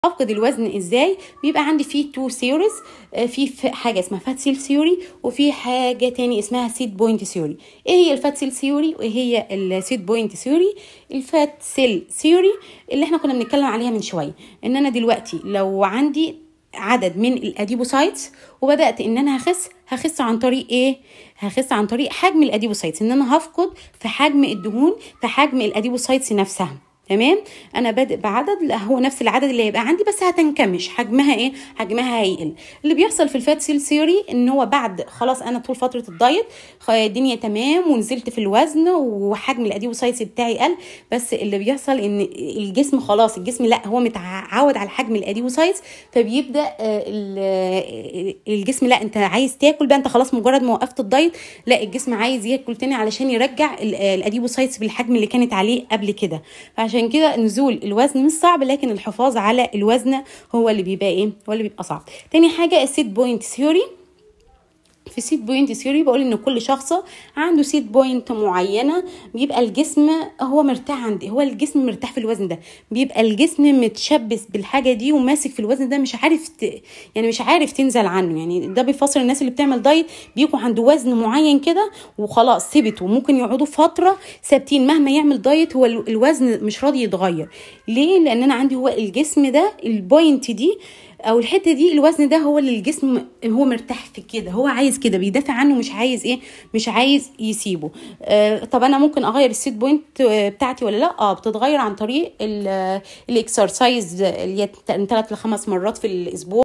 افقد الوزن ازاي بيبقى عندي فيه تو ثيوريز في حاجه اسمها فات سيل ثيوري وفي حاجه تاني اسمها سيد بوينت ثيوري ايه هي الفات سيل ثيوري وايه هي السيد بوينت ثيوري الفات سيل ثيوري اللي احنا كنا بنتكلم عليها من شويه ان انا دلوقتي لو عندي عدد من الاديبوسايتس وبدات ان انا هخس هخس عن طريق ايه هخس عن طريق حجم الاديبوسايتس ان انا هفقد في حجم الدهون في حجم الاديبوسايتس نفسها تمام انا بادئ بعدد لا هو نفس العدد اللي هيبقى عندي بس هتنكمش حجمها ايه حجمها هيقل اللي بيحصل في الفات سيل ثيوري ان هو بعد خلاص انا طول فتره الدايت الدنيا تمام ونزلت في الوزن وحجم الاديبوسايتس بتاعي قل بس اللي بيحصل ان الجسم خلاص الجسم لا هو متعود على حجم الاديبوسايتس فبيبدا الجسم لا انت عايز تاكل بقى انت خلاص مجرد ما وقفت الدايت لا الجسم عايز ياكل تاني علشان يرجع الاديبوسايتس بالحجم اللي كانت عليه قبل كده فعشان كده نزول الوزن مش صعب لكن الحفاظ على الوزن هو اللي بيبقى ايه هو اللي بيبقى صعب تاني حاجه السيت بوينت ثيوري في السيت بوينت ثيوري بقول ان كل شخص عنده سيت بوينت معينه بيبقى الجسم هو مرتاح عند هو الجسم مرتاح في الوزن ده بيبقى الجسم متشبث بالحاجه دي وماسك في الوزن ده مش عارف ت... يعني مش عارف تنزل عنه يعني ده بيفسر الناس اللي بتعمل دايت بيبقوا عنده وزن معين كده وخلاص ثبتوا ممكن يقعدوا فتره ثابتين مهما يعمل دايت هو الوزن مش راضي يتغير ليه لان انا عندي هو الجسم ده البوينت دي او الحته دي الوزن ده هو اللي الجسم هو مرتاح في كده هو عايز كده بيدافع عنه مش عايز ايه مش عايز يسيبه آه طب انا ممكن اغير السيت بوينت بتاعتي ولا لا اه بتتغير عن طريق الاكسرسايز اللي هي 3 ل 5 مرات في الاسبوع